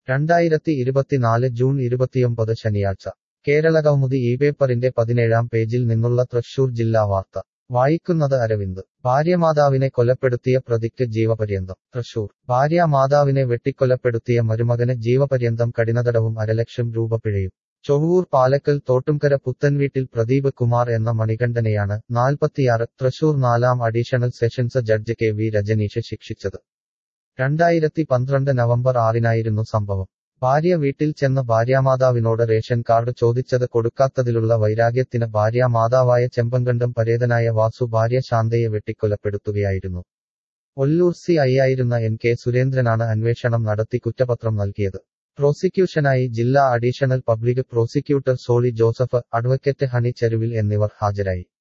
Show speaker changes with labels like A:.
A: രണ്ടായിരത്തി ഇരുപത്തിനാല് ജൂൺ ഇരുപത്തിയൊമ്പത് ശനിയാഴ്ച കേരളകൗമുദി ഈ പേപ്പറിന്റെ പതിനേഴാം പേജിൽ നിന്നുള്ള തൃശൂർ ജില്ലാ വാർത്ത വായിക്കുന്നത് അരവിന്ദ് ഭാര്യമാതാവിനെ കൊലപ്പെടുത്തിയ പ്രതിക്ക് ജീവപര്യന്തം തൃശൂർ ഭാര്യാമാതാവിനെ വെട്ടിക്കൊലപ്പെടുത്തിയ മരുമകന് ജീവപര്യന്തം കഠിനതടവും അരലക്ഷം രൂപ പിഴയും ചൊവ്വൂർ പാലക്കൽ തോട്ടുംകര പുത്തൻവീട്ടിൽ പ്രദീപ് കുമാർ എന്ന മണികണ്ഠനെയാണ് നാൽപ്പത്തിയാറ് തൃശൂർ നാലാം additional sessions judge K V Rajaneesh ശിക്ഷിച്ചത് രണ്ടായിരത്തി പന്ത്രണ്ട് നവംബർ ആറിനായിരുന്നു സംഭവം ഭാര്യ വീട്ടിൽ ചെന്ന് ഭാര്യാമാതാവിനോട് റേഷൻ കാർഡ് ചോദിച്ചത് കൊടുക്കാത്തതിലുള്ള വൈരാഗ്യത്തിന് ഭാര്യാമാതാവായ ചെമ്പങ്കണ്ടം പരേതനായ വാസു ഭാര്യ ശാന്തയെ വെട്ടിക്കൊലപ്പെടുത്തുകയായിരുന്നു ഒല്ലൂർ സി ഐയായിരുന്ന എൻ കെ സുരേന്ദ്രനാണ് അന്വേഷണം നടത്തി കുറ്റപത്രം നൽകിയത് പ്രോസിക്യൂഷനായി ജില്ലാ additional public prosecutor Soli Joseph advocate Honey Charuvil എന്നിവർ ഹാജരായി